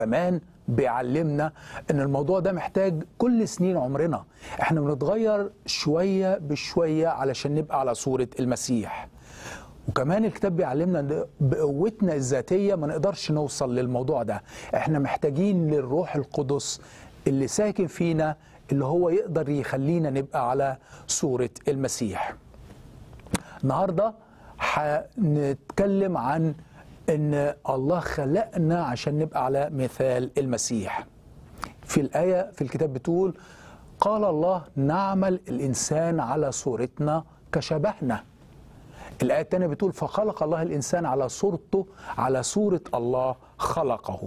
كمان بيعلمنا ان الموضوع ده محتاج كل سنين عمرنا احنا بنتغير شوية بشوية علشان نبقى على صورة المسيح وكمان الكتاب بيعلمنا ان بقوتنا الذاتية ما نقدرش نوصل للموضوع ده احنا محتاجين للروح القدس اللي ساكن فينا اللي هو يقدر يخلينا نبقى على صورة المسيح النهاردة هنتكلم عن ان الله خلقنا عشان نبقى على مثال المسيح في الآية في الكتاب بتقول قال الله نعمل الإنسان على صورتنا كشبهنا الآية الثانية بتقول فخلق الله الإنسان على صورته على صورة الله خلقه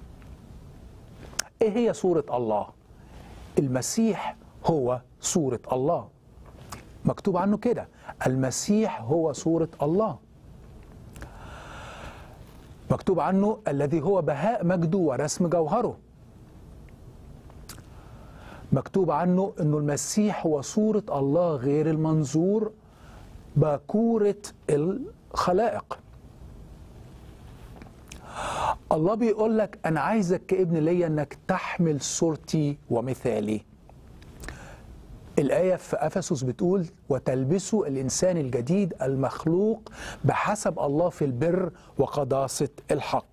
إيه هي صورة الله؟ المسيح هو صورة الله مكتوب عنه كده المسيح هو صورة الله مكتوب عنه الذي هو بهاء مجده ورسم جوهره مكتوب عنه انه المسيح هو صورة الله غير المنظور باكورة الخلائق الله بيقول لك انا عايزك كابن ليا انك تحمل صورتي ومثالي الآية في أفسس بتقول وتلبسوا الإنسان الجديد المخلوق بحسب الله في البر وقداسة الحق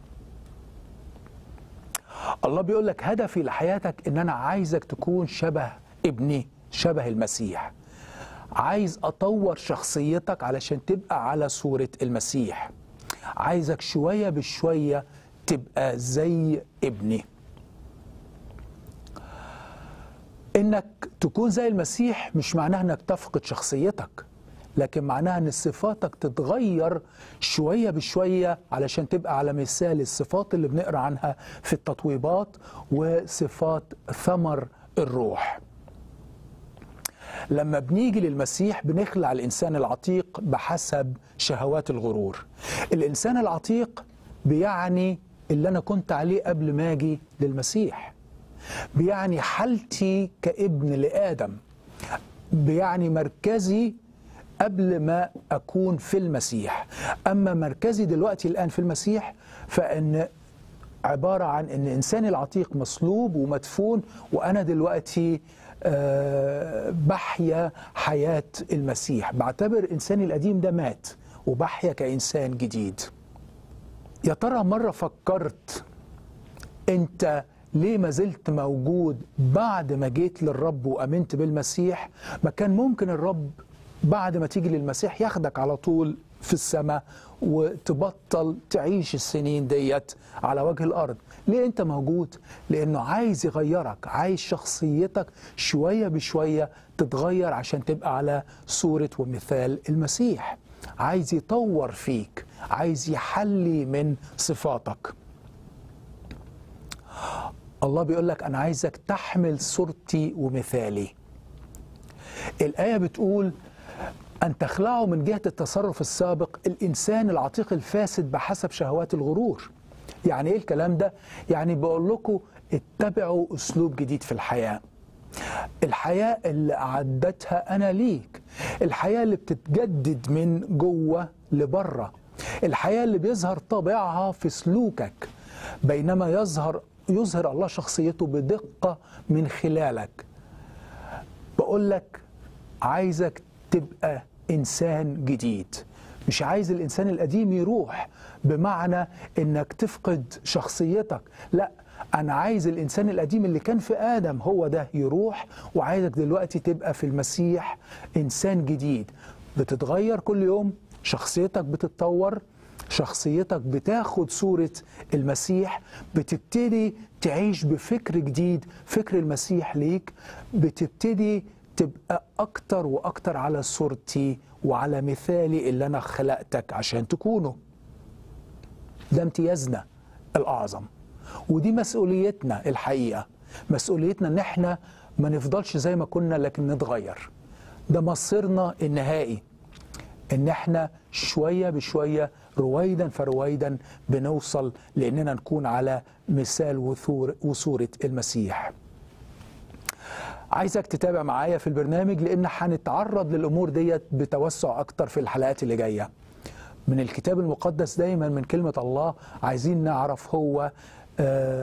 الله بيقول لك هدفي لحياتك إن أنا عايزك تكون شبه ابني شبه المسيح عايز أطور شخصيتك علشان تبقى على صورة المسيح عايزك شوية بشوية تبقى زي ابني انك تكون زي المسيح مش معناها انك تفقد شخصيتك لكن معناها ان صفاتك تتغير شويه بشويه علشان تبقى على مثال الصفات اللي بنقرا عنها في التطويبات وصفات ثمر الروح. لما بنيجي للمسيح بنخلع الانسان العتيق بحسب شهوات الغرور. الانسان العتيق بيعني اللي انا كنت عليه قبل ما اجي للمسيح. بيعني حالتي كابن لآدم بيعني مركزي قبل ما أكون في المسيح أما مركزي دلوقتي الآن في المسيح فإن عبارة عن أن إنساني العتيق مصلوب ومدفون وأنا دلوقتي أه بحيا حياة المسيح بعتبر إنساني القديم ده مات وبحيا كإنسان جديد يا ترى مرة فكرت أنت ليه ما زلت موجود بعد ما جيت للرب وامنت بالمسيح ما كان ممكن الرب بعد ما تيجي للمسيح ياخدك على طول في السماء وتبطل تعيش السنين ديت على وجه الارض ليه انت موجود لانه عايز يغيرك عايز شخصيتك شويه بشويه تتغير عشان تبقى على صوره ومثال المسيح عايز يطور فيك عايز يحلي من صفاتك الله بيقول لك أنا عايزك تحمل صورتي ومثالي الآية بتقول أن تخلعوا من جهة التصرف السابق الإنسان العتيق الفاسد بحسب شهوات الغرور يعني إيه الكلام ده؟ يعني بقول لكم اتبعوا أسلوب جديد في الحياة الحياة اللي أعدتها أنا ليك الحياة اللي بتتجدد من جوه لبره الحياة اللي بيظهر طابعها في سلوكك بينما يظهر يظهر الله شخصيته بدقة من خلالك بقول لك عايزك تبقى إنسان جديد مش عايز الإنسان القديم يروح بمعنى إنك تفقد شخصيتك لا أنا عايز الإنسان القديم اللي كان في آدم هو ده يروح وعايزك دلوقتي تبقى في المسيح إنسان جديد بتتغير كل يوم شخصيتك بتتطور شخصيتك بتاخد صورة المسيح بتبتدي تعيش بفكر جديد فكر المسيح ليك بتبتدي تبقى أكتر وأكتر على صورتي وعلى مثالي اللي أنا خلقتك عشان تكونه ده امتيازنا الأعظم ودي مسؤوليتنا الحقيقة مسؤوليتنا ان احنا ما نفضلش زي ما كنا لكن نتغير ده مصيرنا النهائي ان احنا شوية بشوية رويدا فرويدا بنوصل لاننا نكون على مثال وثور وصورة المسيح عايزك تتابع معايا في البرنامج لان هنتعرض للامور ديت بتوسع اكتر في الحلقات اللي جايه من الكتاب المقدس دايما من كلمة الله عايزين نعرف هو آه